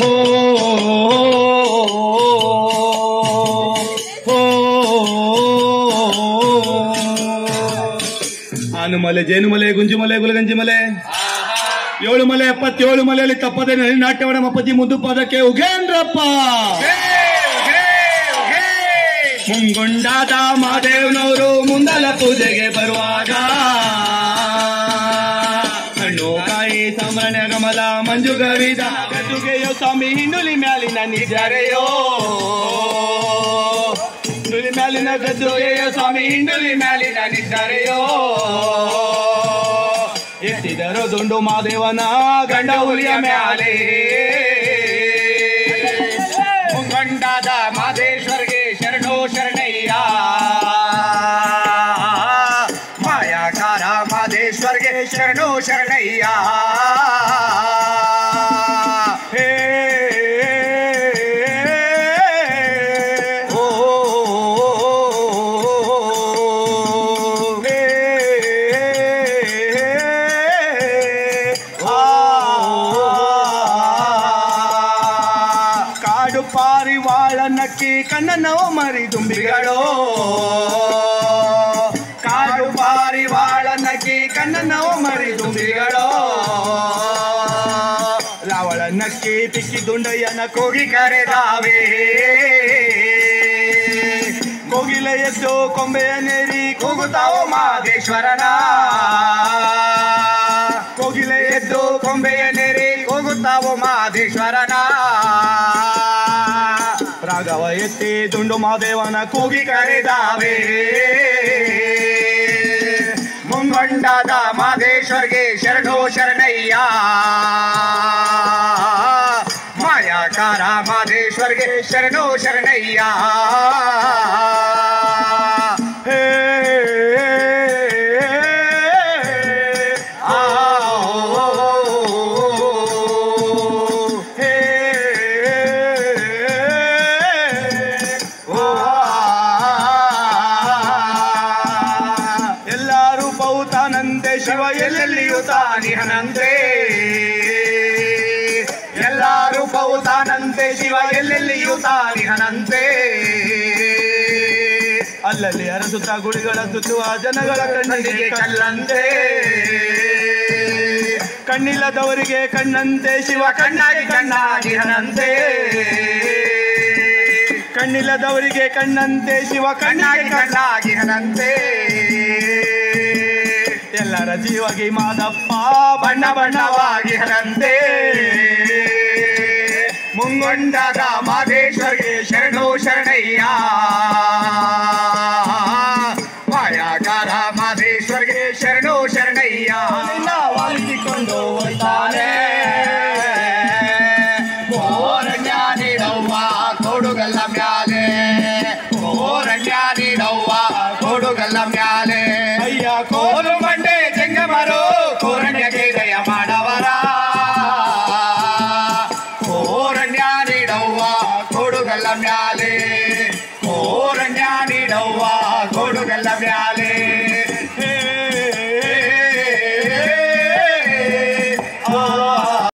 ಹೋ ಹೋ ಆನುಮಲೆ ಜೇನುಮಲೆ ಗುಂಜುಮಲೆ ಗುಲಗಂಜಿಮಲೆ ಏಳು ಮಲೆ ಎಪ್ಪತ್ತೇಳು ಮಲೆಯಲ್ಲಿ ತಪ್ಪದೆ ನಳಿ ನಾಟ್ಯವಡ ಮಪ್ಪತಿ ಮುದ್ದು ಪಾದಕ್ಕೆ ಉಗೇಂದ್ರಪ್ಪ ಮುಂಗೊಂಡಾದ ಮಾದೇವ್ನವರು ಮುಂದಲ ಪೂಜೆಗೆ ಬರುವಾಗ ಹಣ್ಣು ಕಾಯಿ ಸಾಮಾನ್ಯ ಗಮಲ ಮಂಜು ಗವಿದ ಗದ್ದುಗೆಯೋ ಸ್ವಾಮಿ ಹಿಂಡುಲಿ ಮ್ಯಾಲಿನ ನಿಜರೆಯೋ ಹಿಂಡುಲಿ ಮ್ಯಾಲಿನ ಗದ್ದುಗೆಯೋ ಸ್ವಾಮಿ ಹಿಂಡುಲಿ ಮ್ಯಾಲಿನ ನಿಜರೆಯೋ ಎತ್ತಿದರು ದುಂಡು ಮಾದೇವನ ಗಂಡ ಹುಲಿಯ ಮ್ಯಾಲೆ ಮುಂಗಂಡಾದ ಮಾದೇಶ್ವರ್ಗೆ ಶರಣೋ ಶರಣಯ್ಯ ಮಾಯಾಕಾರ ಮಾದೇಶ್ವರ್ಗೆ ಶರಣೋ ಶರಣಯ್ಯ ಹೇ ಓ ಹೇ ಆ ಕಾಡು ಪಾರಿವಾಳ ನಕ್ಕಿ ಕಣ್ಣನವ ಮರಿ ದುಂಬಿಗಳು ಕಾಡು ಪಾರಿವಾಳ ನಕ್ಕಿ ಕಣ್ಣನವ ಮರಿ ದುಂಬಿಗಳು ರಾವಳ ನಕ್ಕಿ ಪಿಕ್ಕಿ ದುಂಡಯ್ಯನ ಕೋಗಿ ಕರೆದಾವೆ ಕೋಗಿಲ ಎದ್ದು ಕೊಂಬೆಯ ನೇರಿ ಕೂಗುತ್ತಾವ ಮಾದೇಶ್ವರನ ಕೋಗಿಲೆ ಎದ್ದು ಕೊಂಬೆಯ ನೇರಿ ಕೂಗುತ್ತಾವ ಮಾದೇಶ್ವರನ ರಾಘವ ಎತ್ತಿ ದುಂಡು ಮಾದೇವನ ಕೂಗಿ ಕರೆದಾವೆ ಮುಂಗೊಂಡಾದ ಮಾದೇಶ್ವರ್ಗೆ ಶರಣೋ ಶರಣಯ್ಯ ಮಾಯಾಕಾರ ಮಾದೇಶ್ವರ್ಗೆ ಶರಣೋ ಶರಣಯ್ಯ ಹೇ ಆ ಹೇ ಎಲ್ಲಾರು ಪೌತಾನಂತೆ ಶಿವ ಎಲ್ಲೆಲ್ಲಿಯೂ ತಾನಿಹನಂತೆ ಎಲ್ಲಾರು ಪೌತಾನಂತೆ ಶಿವ ಎಲ್ಲೆಲ್ಲಿಯೂ ತಾನಿಹನಂತೆ ಅಲ್ಲಲ್ಲಿ ಅರಸುತ್ತ ಗುಡಿಗಳ ಸುತ್ತುವ ಜನಗಳ ಕಣ್ಣಿಗೆ ಕಲ್ಲಂತೆ ಕಣ್ಣಿಲ್ಲದವರಿಗೆ ಕಣ್ಣಂತೆ ಶಿವ ಕಣ್ಣಾಗಿ ಕಣ್ಣಾಗಿಹನಂತೆ ಕಣ್ಣಿಲ್ಲದವರಿಗೆ ಕಣ್ಣಂತೆ ಶಿವ ಕಣ್ಣಾಗಿ ಕಣ್ಣಾಗಿ ಕಣ್ಣಾಗಿಹನಂತೆ ಎಲ್ಲರ ಜೀವಗಿ ಮಾದಪ್ಪ ಬಣ್ಣ ಬಣ್ಣವಾಗಿಹನಂತೆ ಮುಂಗೊಂಡಾದ ಮಾದೇಶ್ವರ್ಗೆ ಶರಣೋ ಶರಣಯ್ಯ ಮಾಯಾಕಾರ ಮಾದೇಶ್ವರ್ಗೆ ಶರಣೋ ಶರಣಯ್ಯ ವಾಲಿಸಿಕೊಂಡು ಹೋಗ್ತಾನೆ ಓರಣ್ಯಾನಿಡವ್ವ ಕೊಡುಗಲ್ಲ ಮ್ಯಾಲೆ ಓರಣ್ಯಾನಿಡವ್ವ ಕೊಡುಗಲ್ಲ ಮ್ಯಾಲೆ ಅಯ್ಯ ಕೋಲು ಮಂಡೆ ಜಂಗಮರು ಕೋರಣ್ಯಗೆ ದಯ ಮಾಡವರ ಕೋರಣ್ಯಾನಿಡವ್ವ ಕೊಡುಗಲ್ಲ ಮ್ಯಾಲೆ ಕೋರಣ್ಯಾನಿಡವ್ವ ಕೊಡುಗಲ್ಲ ಮ್ಯಾಲೆ